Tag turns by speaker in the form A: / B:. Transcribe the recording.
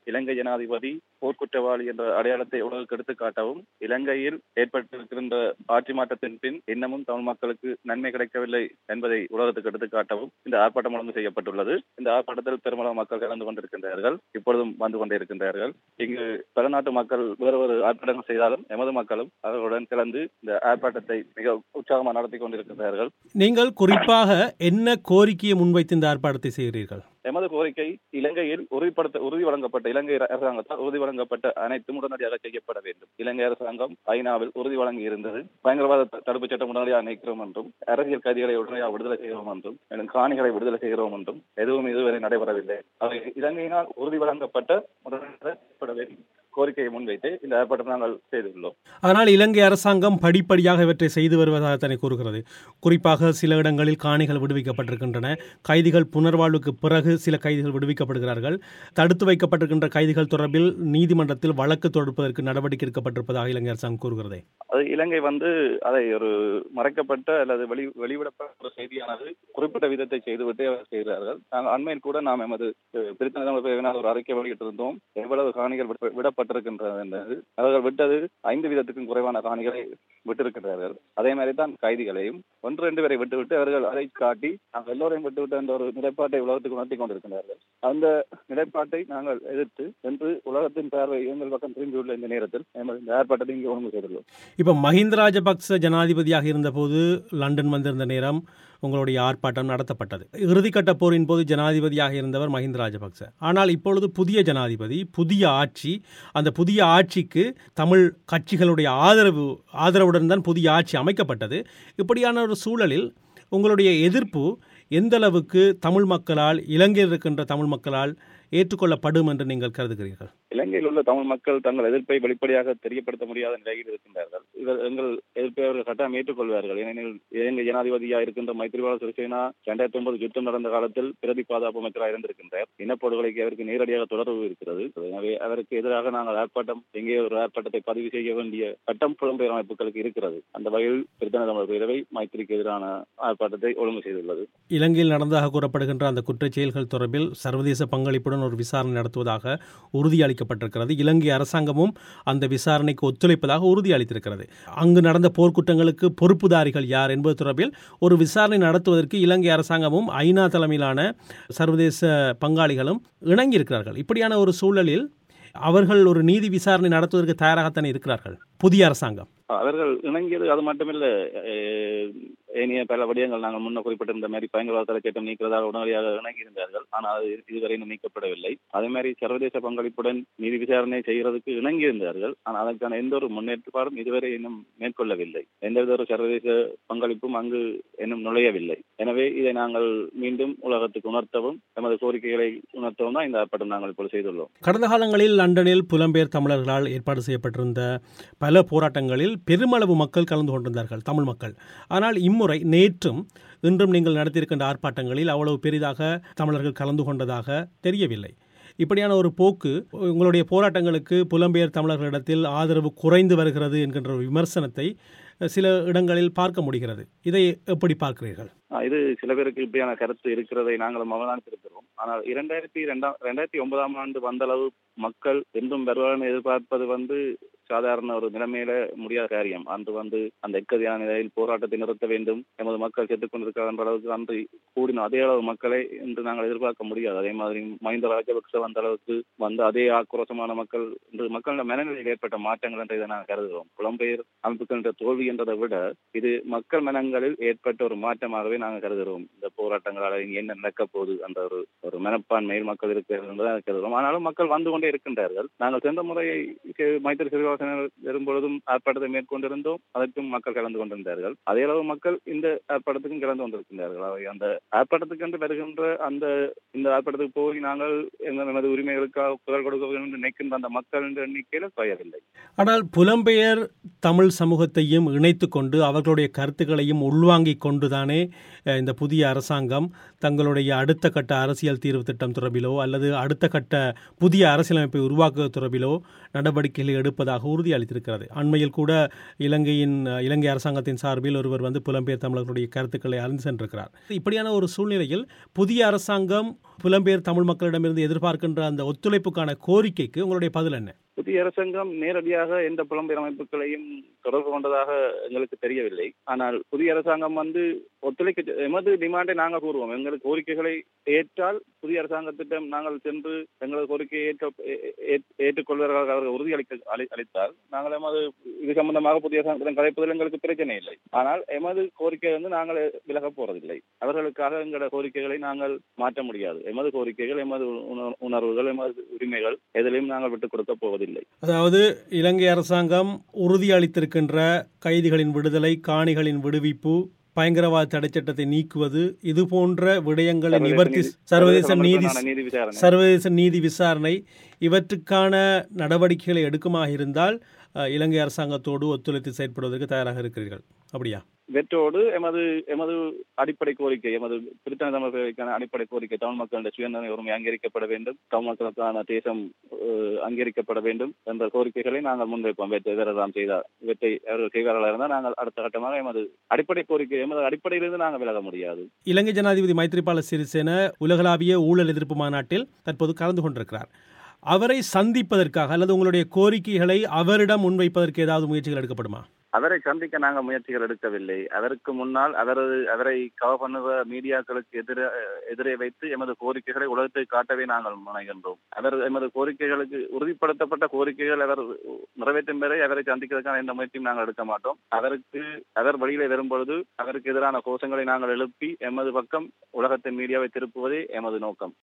A: இலங்கை ஜனாதிபதி போர்க்குற்றவாளி என்ற அடையாளத்தை உலகுக்கு எடுத்து காட்டவும் இலங்கையில் ஏற்பட்டிருக்கின்ற ஆட்சி மாற்றத்தின் பின் இன்னமும் தமிழ் மக்களுக்கு நன்மை கிடைக்கவில்லை என்பதை உலகத்துக்கு எடுத்து காட்டவும் இந்த ஆர்ப்பாட்டம் ஒழுங்கு செய்யப்பட்டுள்ளது இந்த ஆர்ப்பாட்டத்தில் பெருமளவு மக்கள் கலந்து கொண்டிருக்கின்றார்கள் இப்பொழுதும் வந்து கொண்டிருக்கின்றார்கள் இங்கு பல நாட்டு மக்கள் வேறு ஒரு ஆர்ப்பாட்டங்கள் செய்தாலும் எமது மக்களும் அவர்களுடன் கலந்து இந்த ஆர்ப்பாட்டத்தை மிக உற்சாகமாக நடத்தி கொண்டிருக்கின்றார்கள்
B: நீங்கள் குறிப்பாக என்ன கோரிக்கையை முன்வைத்து இந்த ஆர்ப்பாட்டத்தை செய்கிறீர்கள்
A: எமது கோரிக்கை இலங்கையில் உறுதிப்படுத்த உறுதி வழங்கப்பட்ட இலங்கை அரசாங்கத்தால் உறுதி வழங்கப்பட்ட அனைத்தும் உடனடியாக செய்யப்பட வேண்டும் இலங்கை அரசாங்கம் ஐநாவில் உறுதி வழங்கி இருந்தது பயங்கரவாத த- தடுப்புச் சட்டம் உடனடியாக நீக்கிறோம் என்றும் அரசியல் கைதிகளை உடனடியாக விடுதலை செய்கிறோம் என்றும் மேலும் காணிகளை விடுதலை செய்கிறோம் என்றும் எதுவும் இதுவரை நடைபெறவில்லை அவை இலங்கையினால் உறுதி வழங்கப்பட்ட உடனடியாக செய்யப்பட வேண்டும் கோரிக்கையை முன்வைத்து இந்த ஆர்ப்பாட்டம் நாங்கள் செய்துள்ளோம்
B: ஆனால் இலங்கை அரசாங்கம் படிப்படியாக இவற்றை செய்து வருவதாக தானே கூறுகிறது குறிப்பாக சில இடங்களில் காணிகள் விடுவிக்கப்பட்டிருக்கின்றன கைதிகள் புனர்வாழ்வுக்கு பிறகு சில கைதிகள் விடுவிக்கப்படுகிறார்கள் தடுத்து வைக்கப்பட்டிருக்கின்ற கைதிகள் தொடர்பில் நீதிமன்றத்தில் வழக்கு தொடுப்பதற்கு நடவடிக்கை எடுக்கப்பட்டிருப்பதாக இலங்கை அரசாங்கம் கூறுகிறதே
A: அது இலங்கை வந்து அதை ஒரு மறைக்கப்பட்ட அல்லது வெளி வெளிவிடப்பட்ட ஒரு செய்தியானது குறிப்பிட்ட விதத்தை செய்துவிட்டு அவர் செய்கிறார்கள் நாங்கள் அண்மையில் கூட நாம் எமது அஹ், பிரித்தனை தமிழ் பேரவையினால் ஒரு அறிக்கை வெளியிட்டிருந்தோம் எவ்வளவு காணிகள் விட- விடப்பட்டிருக்கின்றது என்பது அவர்கள் விட்டது ஐந்து வீதத்துக்கும் குறைவான காணிகளை விட்டிருக்கிறார்கள் அதே மாதிரி தான் கைதிகளையும் ஒன்று ரெண்டு பேரை விட்டுவிட்டு அவர்கள் அதை காட்டி நாங்கள் எல்லோரையும் விட்டுவிட்டு என்ற ஒரு நிலைப்பாட்டை உலகத்துக்கு உணர்த்தி கொண்டிருக்கிறார்கள் அந்த நிலைப்பாட்டை நாங்கள் எதிர்த்து என்று உலகத்தின் பார்வை எங்கள் பக்கம் திரும்பியுள்ள இந்த நேரத்தில் எமது இந்த ஆர்ப்பாட்டத்தை இங்கே ஒழுங்கு செய்துள்ளோம்
B: இப்போ மஹிந்த ராஜபக்ச ஜனாதிபதியாக இருந்தபோது லண்டன் வந்திருந்த நேரம் உங்களுடைய ஆர்ப்பாட்டம் நடத்தப்பட்டது இறுதிக்கட்ட போரின் போது ஜனாதிபதியாக இருந்தவர் மஹிந்த ராஜபக்ச ஆனால் இப்பொழுது புதிய ஜனாதிபதி புதிய ஆட்சி அந்த புதிய ஆட்சிக்கு தமிழ் கட்சிகளுடைய ஆதரவு ஆதரவுடன் தான் புதிய ஆட்சி அமைக்கப்பட்டது இப்படியான ஒரு சூழலில் உங்களுடைய எதிர்ப்பு எந்த அளவுக்கு தமிழ் மக்களால் இலங்கையில் இருக்கின்ற தமிழ் மக்களால் ஏற்றுக்கொள்ளப்படும் என்று நீங்கள் கருதுகிறீர்கள்
A: இலங்கையில் உள்ள தமிழ் மக்கள் தங்கள் எதிர்ப்பை வெளிப்படையாக தெரியப்படுத்த முடியாத நிலையில் இருக்கின்றார்கள் இவர் எங்கள் எதிர்ப்பை அவர்கள் கட்டாயம் ஏற்றுக்கொள்வார்கள் ஏனெனில் இலங்கை ஜனாதிபதியாக இருக்கின்ற மைத்திரிபால சிறிசேனா இரண்டாயிரத்தி ஒன்பது யுத்தம் நடந்த காலத்தில் பிரதி பாதுகாப்பு அமைச்சராக இருந்திருக்கின்றார் இனப்படுகொலைக்கு அவருக்கு நேரடியாக தொடர்பு இருக்கிறது எனவே அவருக்கு எதிராக நாங்கள் ஆர்ப்பாட்டம் எங்கே ஒரு ஆர்ப்பாட்டத்தை பதிவு செய்ய வேண்டிய சட்டம் புலம்பெயர் அமைப்புகளுக்கு இருக்கிறது அந்த வகையில் பிரித்தன தமிழர் பேரவை மைத்திரிக்கு எதிரான ஆர்ப்பாட்டத்தை ஒழுங்கு செய்துள்ளது
B: இலங்கையில் நடந்ததாக கூறப்படுகின்ற அந்த குற்றச் செயல்கள் தொடர்பில் சர்வதேச பங்களிப்புடன் ஒரு விசாரணை நடத்துவதாக உறுதியளிக்கப்பட்டிருக்கிறது இலங்கை அரசாங்கமும் அந்த விசாரணைக்கு ஒத்துழைப்பதாக உறுதியளித்திருக்கிறது அங்கு நடந்த போர்க்குற்றங்களுக்கு பொறுப்புதாரிகள் யார் என்பது தொடர்பில் ஒரு விசாரணை நடத்துவதற்கு இலங்கை அரசாங்கமும் ஐநா தலைமையிலான சர்வதேச பங்காளிகளும் இணங்கியிருக்கிறார்கள் இப்படியான ஒரு சூழலில் அவர்கள் ஒரு நீதி விசாரணை நடத்துவதற்கு தயாராகத்தானே இருக்கிறார்கள் புதிய அரசாங்கம்
A: அவர்கள் இணங்கியது அது மட்டுமில்ல அஹ், ஏனைய பல விடயங்கள் நாங்கள் முன்ன குறிப்பிட்டிருந்த மாதிரி பயங்கரவாத தடை சட்டம் நீக்கிறதாக உடனடியாக இணங்கியிருந்தார்கள் ஆனால் அது இதுவரை இன்னும் நீக்கப்படவில்லை அதே மாதிரி சர்வதேச பங்களிப்புடன் நீதி விசாரணை செய்கிறதுக்கு இணங்கியிருந்தார்கள் ஆனால் அதற்கான எந்த ஒரு முன்னேற்பாடும் இதுவரை இன்னும் மேற்கொள்ளவில்லை எந்தவித ஒரு சர்வதேச பங்களிப்பும் அங்கு இன்னும் நுழையவில்லை எனவே இதை நாங்கள் மீண்டும் உலகத்துக்கு உணர்த்தவும் எமது கோரிக்கைகளை உணர்த்தவும் தான் இந்த ஆர்ப்பாட்டம் நாங்கள் இப்பொழுது செய்துள்ளோம்
B: கடந்த காலங்களில் லண்டனில் புலம்பெயர் தமிழர்களால் ஏற்பாடு செய்யப்பட்டிருந்த பல போராட்டங்களில் பெருமளவு மக்கள் கலந்து கொண்டிருந்தார்கள் தமிழ் மக்கள் ஆனால் இம்முறை நேற்றும் இன்றும் நீங்கள் நடத்தியிருக்கின்ற ஆர்ப்பாட்டங்களில் அவ்வளவு பெரிதாக தமிழர்கள் கலந்து கொண்டதாக தெரியவில்லை இப்படியான ஒரு போக்கு உங்களுடைய போராட்டங்களுக்கு புலம்பெயர் தமிழர்களிடத்தில் ஆதரவு குறைந்து வருகிறது என்கின்ற ஒரு விமர்சனத்தை சில இடங்களில் பார்க்க முடிகிறது இதை எப்படி பார்க்கிறீர்கள்
A: ஆஹ் இது சில பேருக்கு இப்படியான கருத்து இருக்கிறதை நாங்களும் அவதானித்திருக்கிறோம் ஆனால் இரண்டாயிரத்தி இரண்டாம் ரெண்டாயிரத்தி ஒன்பதாம் ஆண்டு வந்த அளவு மக்கள் என்றும் வருவார்கள் எதிர்பார்ப்பது வந்து சாதாரண ஒரு நிலைமையில முடியாத காரியம் அன்று வந்து அந்த எக்கதியான நிலையில் போராட்டத்தை நிறுத்த வேண்டும் எமது மக்கள் செத்துக் கொண்டிருக்கிற அளவுக்கு அன்று கூடின அதே அளவு மக்களை இன்று நாங்கள் எதிர்பார்க்க முடியாது அதே மாதிரி மஹிந்த ராஜபக்ச வந்த அளவுக்கு வந்த அதே ஆக்ரோஷமான மக்கள் இன்று மக்களின் மனநிலையில் ஏற்பட்ட மாற்றங்கள் என்று இதை நாங்கள் கருதுகிறோம் புலம்பெயர் அமைப்புகள் என்ற தோல்வி என்றதை விட இது மக்கள் மனங்களில் ஏற்பட்ட ஒரு மாற்றமாகவே நாங்கள் கருதுகிறோம் இந்த போராட்டங்களால் இனி என்ன நடக்க போகுது அந்த ஒரு ஒரு மனப்பான்மையில் மக்கள் இருக்கிறது என்பதை கருதுகிறோம் ஆனாலும் மக்கள் வந்து கொண்டே இருக்கின்றார்கள் நாங்கள் சென்ற முறை கே- மைத்திரி சிறிவாசனர் வரும்பொழுதும் ஆர்ப்பாட்டத்தை மேற்கொண்டிருந்தோம் அதற்கும் மக்கள் கலந்து கொண்டிருந்தார்கள் அதே அளவு மக்கள் இந்த ஆர்ப்பாட்டத்துக்கும் கலந்து கொண்டிருக்கின்றார்கள் அவை அந்த ஆர்ப்பாட்டத்துக்கென்று வருகின்ற அந்த இந்த ஆர்ப்பாட்டத்துக்கு போய் நாங்கள் எங்கள் நமது உரிமைகளுக்காக குரல் கொடுக்க வேண்டும் என்று நினைக்கின்ற அந்த மக்கள் என்ற எண்ணிக்கையில குறையவில்லை
B: ஆனால் புலம்பெயர் தமிழ் சமூகத்தையும் இணைத்து கொண்டு அவர்களுடைய கருத்துக்களையும் உள்வாங்கிக் கொண்டுதானே அஹ், இந்த புதிய அரசாங்கம் தங்களுடைய அடுத்த கட்ட அரசியல் தீர்வு திட்டம் தொடர்பிலோ அல்லது அடுத்த கட்ட புதிய அரசியலமைப்பை உருவாக்குவது தொடர்பிலோ நடவடிக்கைகளை எடுப்பதாக செய்வதாக உறுதி அளித்திருக்கிறது அண்மையில் கூட இலங்கையின் இலங்கை அரசாங்கத்தின் சார்பில் ஒருவர் வந்து புலம்பெயர் தமிழர்களுடைய கருத்துக்களை அறிந்து சென்றிருக்கிறார் இப்படியான ஒரு சூழ்நிலையில் புதிய அரசாங்கம் புலம்பெயர் தமிழ் மக்களிடமிருந்து எதிர்பார்க்கின்ற அந்த ஒத்துழைப்புக்கான கோரிக்கைக்கு உங்களுடைய பதில் என்ன
A: புதிய அரசாங்கம் நேரடியாக எந்த புலம்பெயர் அமைப்புகளையும் தொடர்பு கொண்டதாக எங்களுக்கு தெரியவில்லை ஆனால் புதிய அரசாங்கம் வந்து ஒத்துழைக்க எமது டிமாண்டை நாங்கள் கூறுவோம் எங்களுக்கு கோரிக்கைகளை ஏற்றால் புதிய அரசாங்கத்திடம் நாங்கள் சென்று எங்களது கோரிக்கையை ஏற்க ஏற்றுக்கொள்வார்கள் அவர்கள் உறுதியளிக்க அளி அளித்தால் நாங்கள் எமது இது சம்பந்தமாக புதிய அரசாங்கத்திடம் கலைப்பதில் எங்களுக்கு பிரச்சனை இல்லை ஆனால் எமது கோரிக்கை வந்து நாங்கள் விலகப் போறதில்லை அவர்களுக்காக எங்களோட கோரிக்கைகளை நாங்கள் மாற்ற முடியாது எமது கோரிக்கைகள் எமது உணர்வுகள் எமது உரிமைகள் எதிலையும் நாங்கள் விட்டுக் கொடுக்க போவதில்லை
B: அதாவது இலங்கை அரசாங்கம் உறுதியளித்திருக்கின்ற கைதிகளின் விடுதலை காணிகளின் விடுவிப்பு பயங்கரவாத தடைச்சட்டத்தை நீக்குவது இது போன்ற விடயங்களை நிவர்த்தி சர்வதேச நீதி சர்வதேச நீதி விசாரணை இவற்றுக்கான நடவடிக்கைகளை எடுக்குமாக இருந்தால் இலங்கை அரசாங்கத்தோடு ஒத்துழைத்து செயற்படுவதற்கு தயாராக இருக்கிறீர்கள் அப்படியா
A: வெற்றோடு எமது எமது அடிப்படை கோரிக்கை எமது பிரித்தான தமிழர்களுக்கான அடிப்படை கோரிக்கை தமிழ் மக்களுடைய சுயநிலை உரிமை அங்கீகரிக்கப்பட வேண்டும் தமிழ் மக்களுக்கான தேசம் அங்கீகரிக்கப்பட வேண்டும் என்ற கோரிக்கைகளை நாங்கள் முன்வைப்போம் வெற்றி வேறெல்லாம் செய்தார் இவற்றை அவர்கள் செய்வார்களாக இருந்தால் நாங்கள் அடுத்த கட்டமாக எமது அடிப்படை கோரிக்கை எமது அடிப்படையிலிருந்து நாங்கள் விலக முடியாது
B: இலங்கை ஜனாதிபதி மைத்ரிபால சிறிசேன உலகளாவிய ஊழல் எதிர்ப்பு மாநாட்டில் தற்போது கலந்து கொண்டிருக்கிறார் அவரை சந்திப்பதற்காக அல்லது உங்களுடைய கோரிக்கைகளை அவரிடம் முன்வைப்பதற்கு ஏதாவது முயற்சிகள் எடுக்கப்படுமா
A: அவரை சந்திக்க நாங்கள் முயற்சிகள் எடுக்கவில்லை அதற்கு முன்னால் அவரது அவரை கவர் பண்ணுவ மீடியாக்களுக்கு எதிர எதிரே வைத்து எமது கோரிக்கைகளை உலகத்தை காட்டவே நாங்கள் முனைகின்றோம் அவர் எமது கோரிக்கைகளுக்கு உறுதிப்படுத்தப்பட்ட கோரிக்கைகள் அவர் நிறைவேற்றும் வரை அவரை சந்திக்கிறதுக்கான எந்த முயற்சியும் நாங்கள் எடுக்க மாட்டோம் அவருக்கு அவர் வழியில வரும்பொழுது அவருக்கு எதிரான கோஷங்களை நாங்கள் எழுப்பி எமது பக்கம் உலகத்தின் மீடியாவை திருப்புவதே எமது நோக்கம்